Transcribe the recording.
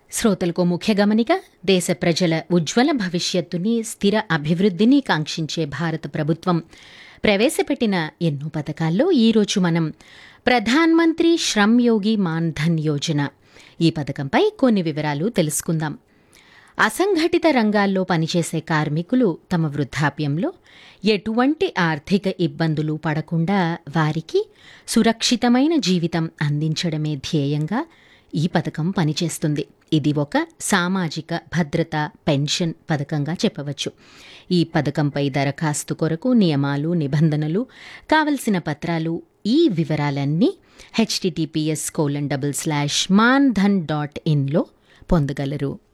శ్రోతలకు ముఖ్య గమనిక దేశ ప్రజల ఉజ్వల భవిష్యత్తుని స్థిర అభివృద్ధిని కాంక్షించే భారత ప్రభుత్వం ప్రవేశపెట్టిన ఎన్నో పథకాల్లో ఈరోజు మనం ప్రధాన్ మంత్రి శ్రమ్ యోగి మాన్ ధన్ యోజన ఈ పథకంపై కొన్ని వివరాలు తెలుసుకుందాం అసంఘటిత రంగాల్లో పనిచేసే కార్మికులు తమ వృద్ధాప్యంలో ఎటువంటి ఆర్థిక ఇబ్బందులు పడకుండా వారికి సురక్షితమైన జీవితం అందించడమే ధ్యేయంగా ఈ పథకం పనిచేస్తుంది ఇది ఒక సామాజిక భద్రత పెన్షన్ పథకంగా చెప్పవచ్చు ఈ పథకంపై దరఖాస్తు కొరకు నియమాలు నిబంధనలు కావలసిన పత్రాలు ఈ వివరాలన్నీ HTTPS colon double slash Maan Dhan dot ఇన్లో పొందగలరు